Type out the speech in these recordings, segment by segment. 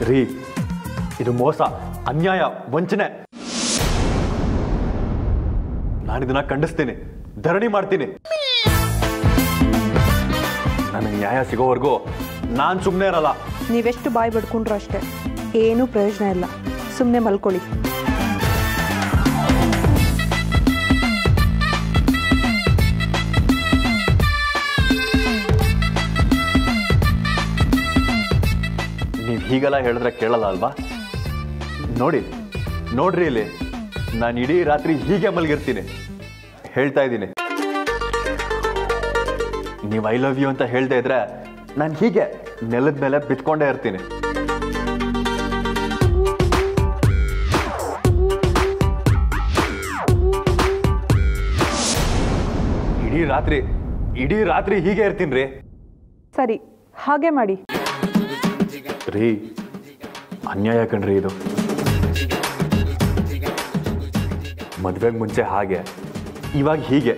ರೀ ಇದು ಮೋಸ ಅನ್ಯಾಯ ವಂಚನೆ ನಾನಿದನ್ನ ಖಂಡಿಸ್ತೀನಿ ಧರಣಿ ಮಾಡ್ತೀನಿ ನನಗೆ ನ್ಯಾಯ ಸಿಗೋವರೆಗೂ ನಾನು ಸುಮ್ಮನೆ ಇರಲ್ಲ ನೀವೆಷ್ಟು ಬಾಯಿ ಬಡ್ಕೊಂಡ್ರು ಅಷ್ಟೇ ಏನೂ ಪ್ರಯೋಜನ ಇಲ್ಲ ಸುಮ್ಮನೆ ಮಲ್ಕೊಳ್ಳಿ ನೀವು ಹೀಗೆಲ್ಲ ಹೇಳಿದ್ರೆ ಕೇಳಲ್ಲ ಅಲ್ವಾ ನೋಡಿ ನೋಡ್ರಿ ಇಲ್ಲಿ ನಾನು ಇಡೀ ರಾತ್ರಿ ಹೀಗೆ ಮಲಗಿರ್ತೀನಿ ಹೇಳ್ತಾ ಇದ್ದೀನಿ ನೀವು ಐ ಲವ್ ಯು ಅಂತ ಹೇಳ್ತಾ ಇದ್ರೆ ನಾನು ಹೀಗೆ ನೆಲದ ಮೇಲೆ ಬಿತ್ಕೊಂಡೇ ಇರ್ತೀನಿ ಇಡೀ ರಾತ್ರಿ ಇಡೀ ರಾತ್ರಿ ಹೀಗೆ ಇರ್ತೀನಿ ರೀ ಸರಿ ಹಾಗೆ ಮಾಡಿ ರೀ ಅನ್ಯಾಯ ಕಣ್ರಿ ಇದು ಮದ್ವೆಗೆ ಮುಂಚೆ ಹಾಗೆ ಇವಾಗ ಹೀಗೆ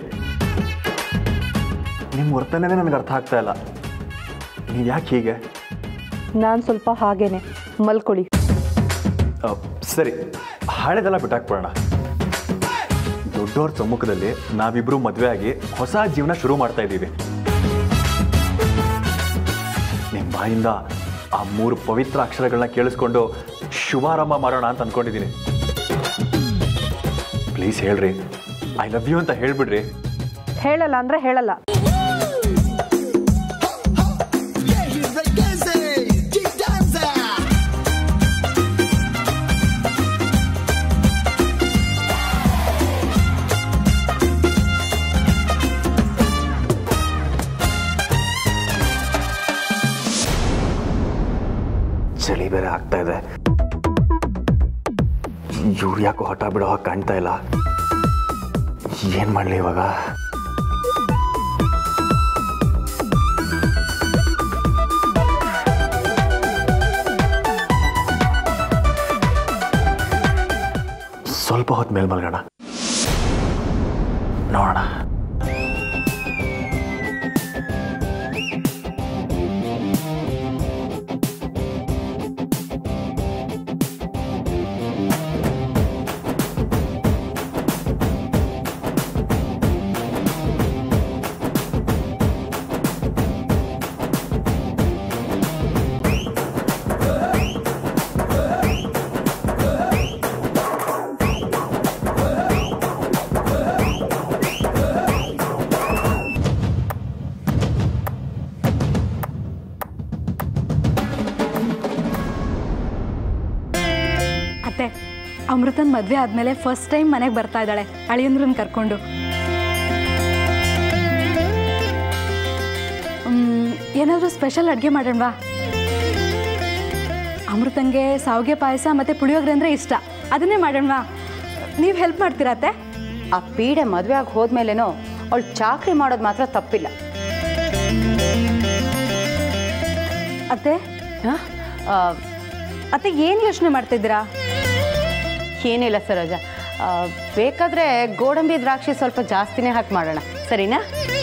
ನಿಮ್ಮ ವರ್ತನೆ ನನಗೆ ಅರ್ಥ ಆಗ್ತಾ ಇಲ್ಲ ನೀವು ಯಾಕೆ ಹೀಗೆ ನಾನು ಸ್ವಲ್ಪ ಹಾಗೇನೆ ಮಲ್ಕೊಳ್ಳಿ ಆ, ಸರಿ ಹಳೆದೆಲ್ಲ ಬಿಟ್ಟಾಕ್ಬಿಡೋಣ ದೊಡ್ಡವ್ರ ಸಮ್ಮುಖದಲ್ಲಿ ನಾವಿಬ್ರು ಮದುವೆ ಆಗಿ ಹೊಸ ಜೀವನ ಶುರು ಮಾಡ್ತಾ ಇದ್ದೀವಿ ನಿಮ್ಮ ಬಾಯಿಂದ ಆ ಮೂರು ಪವಿತ್ರ ಅಕ್ಷರಗಳನ್ನ ಕೇಳಿಸ್ಕೊಂಡು ಶುಭಾರಂಭ ಮಾಡೋಣ ಅಂತ ಅನ್ಕೊಂಡಿದ್ದೀನಿ ಪ್ಲೀಸ್ ಹೇಳ್ರಿ ಐ ಲವ್ ಯು ಅಂತ ಹೇಳ್ಬಿಡ್ರಿ ಹೇಳಲ್ಲ ಅಂದರೆ ಹೇಳಲ್ಲ ಚಳಿ ಬೇರೆ ಆಗ್ತಾ ಇದೆ ಇವ್ರು ಯಾಕೋ ಹಠ ಬಿಡೋ ಹಾಗೆ ಕಾಣ್ತಾ ಇಲ್ಲ ಏನ್ ಮಾಡ್ಲಿ ಇವಾಗ ಸ್ವಲ್ಪ ಹೊತ್ತು ಮೇಲೆ ಮಲ್ಗೋಣ ನೋಡೋಣ ಅತ್ತೆ ಅಮೃತನ್ ಮದುವೆ ಆದಮೇಲೆ ಫಸ್ಟ್ ಟೈಮ್ ಮನೆಗೆ ಬರ್ತಾ ಇದ್ದಾಳೆ ಅಳಿಯಂದ್ರನ್ನ ಕರ್ಕೊಂಡು ಮ್, ಏನಾದರೂ ಸ್ಪೆಷಲ್ ಅಡುಗೆ ಮಾಡೋಣವಾ ಅಮೃತಂಗೆ ಸಾವಿಗೆ ಪಾಯಸ ಮತ್ತು ಪುಳಿಯೋಗರೆ ಅಂದರೆ ಇಷ್ಟ ಅದನ್ನೇ ಮಾಡೋಣವಾ ನೀವು ಹೆಲ್ಪ್ ಮಾಡ್ತೀರಾ ಅತ್ತೆ ಆ ಪೀಡೆ ಮದುವೆ ಆಗಿ ಹೋದ್ಮೇಲೆನೋ ಅವಳು ಚಾಕ್ರಿ ಮಾಡೋದು ಮಾತ್ರ ತಪ್ಪಿಲ್ಲ ಅತ್ತೆ ಹಾಂ ಅತ್ತೆ ಏನು ಯೋಚನೆ ಮಾಡ್ತಿದ್ದೀರಾ ಏನಿಲ್ಲ ಸರೋಜ ಆ, ಬೇಕಾದ್ರೆ ಗೋಡಂಬಿ ದ್ರಾಕ್ಷಿ ಸ್ವಲ್ಪ ಜಾಸ್ತಿನೇ ಹಾಕಿ ಮಾಡೋಣ ಸರಿನಾ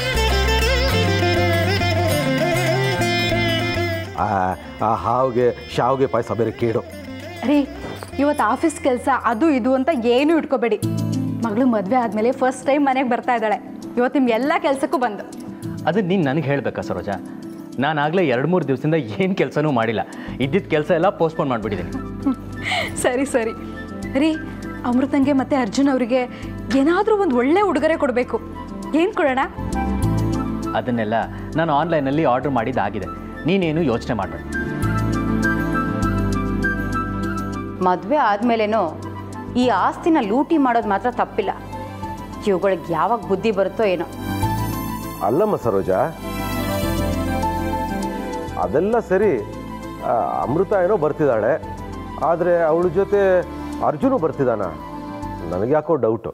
ಆ ಆ ಹಾವಿಗೆ ಶಾವಿಗೆ ಪಾಯಸ ಬೇರೆ ಕೇಡು ರೀ ಇವತ್ತು ಆಫೀಸ್ ಕೆಲಸ ಅದು ಇದು ಅಂತ ಏನೂ ಇಟ್ಕೋಬೇಡಿ ಮಗಳು ಮದುವೆ ಆದಮೇಲೆ ಫಸ್ಟ್ ಟೈಮ್ ಮನೆಗೆ ಬರ್ತಾ ಇದ್ದಾಳೆ ಇವತ್ತು ನಿಮ್ಗೆ ಎಲ್ಲ ಕೆಲಸಕ್ಕೂ ಬಂದು ಅದು ನೀನು ನನಗೆ ಹೇಳಬೇಕಾ ಸರೋಜ ನಾನು ಆಗಲೇ ಎರಡು ಮೂರು ದಿವಸದಿಂದ ಏನು ಕೆಲಸನೂ ಮಾಡಿಲ್ಲ ಇದ್ದಿದ್ದ ಕೆಲಸ ಎಲ್ಲ ಪೋಸ್ಟ್ಪೋನ್ ಮಾಡಿಬಿಟ್ಟಿದ್ದೀನಿ ಸರಿ ಸರಿ ರೀ ಅಮೃತಂಗೆ ಮತ್ತೆ ಅರ್ಜುನ್ ಅವರಿಗೆ ಏನಾದರೂ ಒಂದು ಒಳ್ಳೆ ಉಡುಗೊರೆ ಕೊಡಬೇಕು ಏನು ಕೊಡೋಣ ಅದನ್ನೆಲ್ಲ ನಾನು ಆನ್ಲೈನಲ್ಲಿ ಆರ್ಡರ್ ಮಾಡಿದ್ದಾಗಿದೆ ನೀನೇನು ಯೋಚನೆ ಮಾಡಬೇಡ ಮದುವೆ ಆದಮೇಲೇನೋ ಈ ಆಸ್ತಿನ ಲೂಟಿ ಮಾಡೋದು ಮಾತ್ರ ತಪ್ಪಿಲ್ಲ ಇವುಗಳಿಗೆ ಯಾವಾಗ ಬುದ್ಧಿ ಬರುತ್ತೋ ಏನೋ ಅಲ್ಲಮ್ಮ ಸರೋಜ ಅದೆಲ್ಲ ಸರಿ ಆ, ಅಮೃತ ಏನೋ ಬರ್ತಿದ್ದಾಳೆ ಆದರೆ ಅವಳ ಜೊತೆ ಅರ್ಜುನು ಬರ್ತಿದ್ದಾನ ನನಗೆ ಯಾಕೋ ಡೌಟು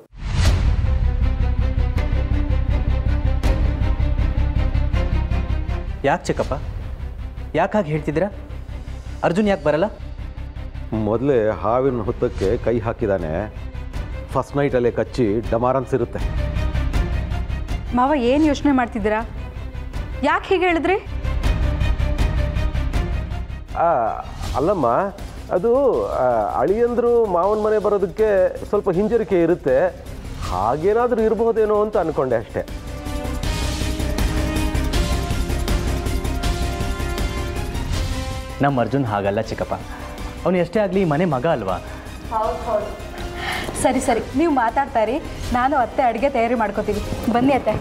ಯಾಕೆ ಚಿಕ್ಕಪ್ಪ ಯಾಕೆ ಹಾಗೆ ಹೇಳ್ತಿದ್ದೀರಾ ಅರ್ಜುನ್ ಯಾಕೆ ಬರಲ್ಲ ಮೊದಲೇ ಹಾವಿನ ಹುತ್ತಕ್ಕೆ ಕೈ ಹಾಕಿದ್ದಾನೆ ಫಸ್ಟ್ ನೈಟಲ್ಲೇ ಕಚ್ಚಿ ಡಮಾರ್ ಅನ್ಸಿರುತ್ತೆ ಮಾವ ಏನು ಯೋಚನೆ ಮಾಡ್ತಿದ್ದೀರಾ ಯಾಕೆ ಹೀಗೆ ಹೇಳಿದ್ರಿ ಆ, ಅಲ್ಲಮ್ಮ ಅದು ಆ, ಅಳಿಯಂದ್ರು ಮಾವನ ಮನೆ ಬರೋದಕ್ಕೆ ಸ್ವಲ್ಪ ಹಿಂಜರಿಕೆ ಇರುತ್ತೆ ಹಾಗೇನಾದರೂ ಇರಬಹುದೇನೋ ಅಂತ ಅನ್ಕೊಂಡೆ ಅಷ್ಟೇ ನಮ್ಮ ಅರ್ಜುನ್ ಹಾಗಲ್ಲ ಚಿಕ್ಕಪ್ಪ ಅವನು ಎಷ್ಟೇ ಆಗಲಿ ಮನೆ ಮಗ ಅಲ್ವಾ ಸರಿ ಸರಿ ನೀವು ಮಾತಾಡ್ತಾ ಇರಿ ನಾನು ಅತ್ತೆ ಅಡುಗೆ ತಯಾರಿ ಮಾಡ್ಕೋತೀವಿ ಬನ್ನಿ ಅತ್ತೆ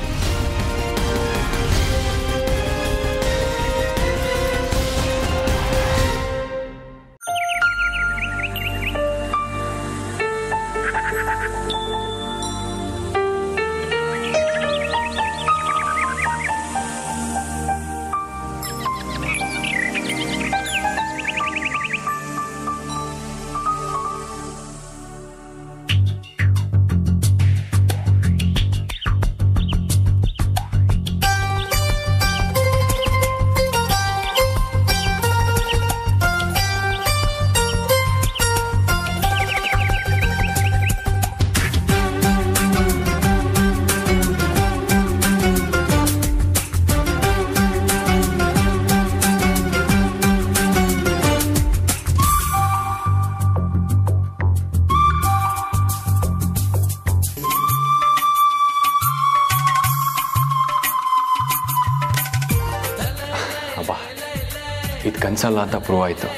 ಅಬ್ಬಾ ಇದು ಕನ್ಸಲ್ಲ ಅಂತ ಪ್ರೂವ್ ಆಯಿತು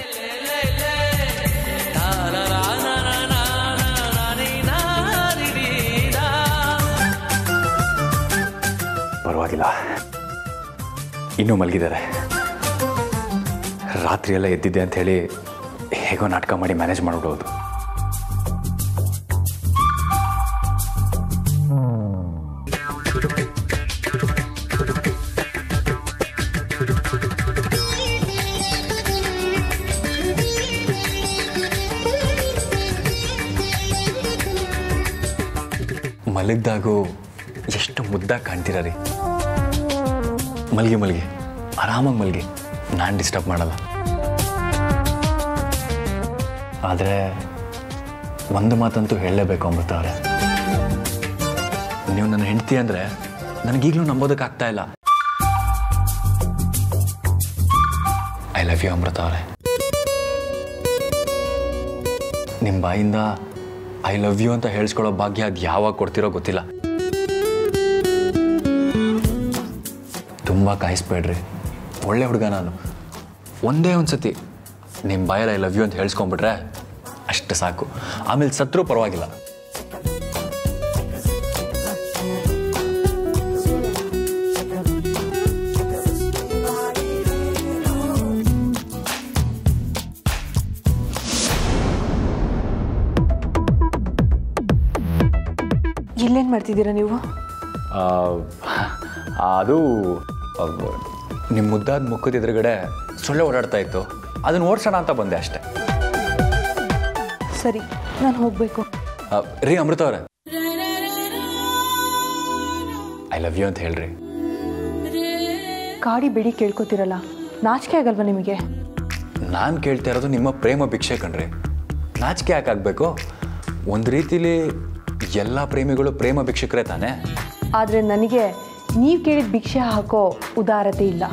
ಪರವಾಗಿಲ್ಲ ಇನ್ನೂ ಮಲಗಿದ್ದಾರೆ ರಾತ್ರಿ ಎಲ್ಲ ಎದ್ದಿದ್ದೆ ಅಂತ ಹೇಳಿ ಹೇಗೋ ನಾಟಕ ಮಾಡಿ ಮ್ಯಾನೇಜ್ ಮಾಡ್ಬಿಡೋದು ಮಲಗ್ದಾಗೂ ಎಷ್ಟು ಮುದ್ದಾಗಿ ಕಾಣ್ತೀರ ರೀ ಮಲ್ಗಿ ಮಲ್ಗಿ ಆರಾಮಾಗಿ ಮಲ್ಗಿ ನಾನು ಡಿಸ್ಟರ್ಬ್ ಮಾಡಲ್ಲ ಆದರೆ ಒಂದು ಮಾತಂತೂ ಹೇಳಲೇಬೇಕು ಅಮೃತ ಅವರೇ ನೀವು ನನ್ನ ಹೆಂಡತಿ ಅಂದರೆ ನನಗೀಗಲೂ ನಂಬೋದಕ್ಕಾಗ್ತಾ ಇಲ್ಲ ಐ ಲವ್ ಯು ಅಮೃತ ಅವರೇ ನಿಮ್ಮ ಬಾಯಿಂದ ಐ ಲವ್ ಯು ಅಂತ ಹೇಳಿಸ್ಕೊಳ್ಳೋ ಭಾಗ್ಯ ಅದು ಯಾವಾಗ ಕೊಡ್ತಿರೋ ಗೊತ್ತಿಲ್ಲ ತುಂಬ ಕಾಯಿಸ್ಬೇಡ್ರಿ ಒಳ್ಳೆ ಹುಡುಗ ನಾನು ಒಂದೇ ಒಂದು ಸತಿ ನಿಮ್ಮ ಬಾಯಲ್ಲಿ ಐ ಲವ್ ಯು ಅಂತ ಹೇಳಿಸ್ಕೊಂಡ್ಬಿಟ್ರೆ ಅಷ್ಟು ಸಾಕು ಆಮೇಲೆ ಸತ್ರೂ ಪರವಾಗಿಲ್ಲ ಇಲ್ಲೇನು ಮಾಡ್ತಿದ್ದೀರಾ ನೀವು ಆ, ಅದು ನಿಮ್ಮ ಮುದ್ದಾದ ಮುಖದ ಎದುರುಗಡೆ ಸೊಳ್ಳೆ ಓಡಾಡ್ತಾ ಇತ್ತು ಅದನ್ನು ಓಡಿಸೋಣ ಅಂತ ಬಂದೆ ಅಷ್ಟೇ ಸರಿ ನಾನು ಹೋಗಬೇಕು ಆ, ರೀ ಅಮೃತ ಅವರೇ ಐ ಲವ್ ಯು ಅಂತ ಹೇಳ್ರಿ ಕಾಡಿ ಬಿಡಿ ಕೇಳ್ಕೊತಿರಲ್ಲ ನಾಚಿಕೆ ಆಗಲ್ವಾ ನಿಮಗೆ ನಾನು ಕೇಳ್ತಾ ಇರೋದು ನಿಮ್ಮ ಪ್ರೇಮ ಭಿಕ್ಷೆ ಕಣ್ರಿ ನಾಚಿಕೆ ಯಾಕಾಗಬೇಕು ಒಂದು ರೀತಿಲಿ ಎಲ್ಲ ಪ್ರೇಮಿಗಳು ಪ್ರೇಮ ಭಿಕ್ಷುಕರೇ ತಾನೇ ಆದರೆ ನನಗೆ ನೀವು ಕೇಳಿದ ಭಿಕ್ಷೆ ಹಾಕೋ ಉದಾರತೆ ಇಲ್ಲ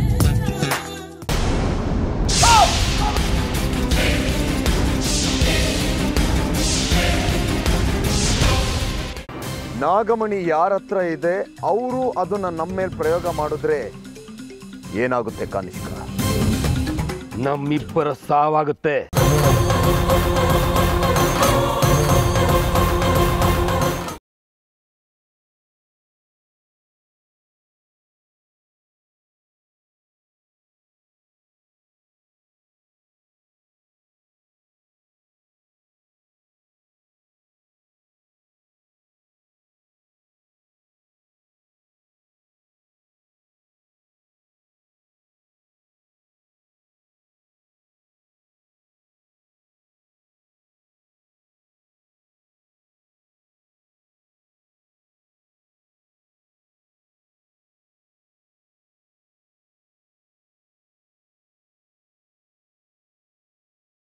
ನಾಗಮಣಿ ಯಾರ ಹತ್ರ ಇದೆ ಅವರು ಅದನ್ನ ನಮ್ಮ ಮೇಲೆ ಪ್ರಯೋಗ ಮಾಡಿದ್ರೆ ಏನಾಗುತ್ತೆ ಕಾನಿಷ್ಕ ನಮ್ಮಿಬ್ಬರ ಸಾವಾಗುತ್ತೆ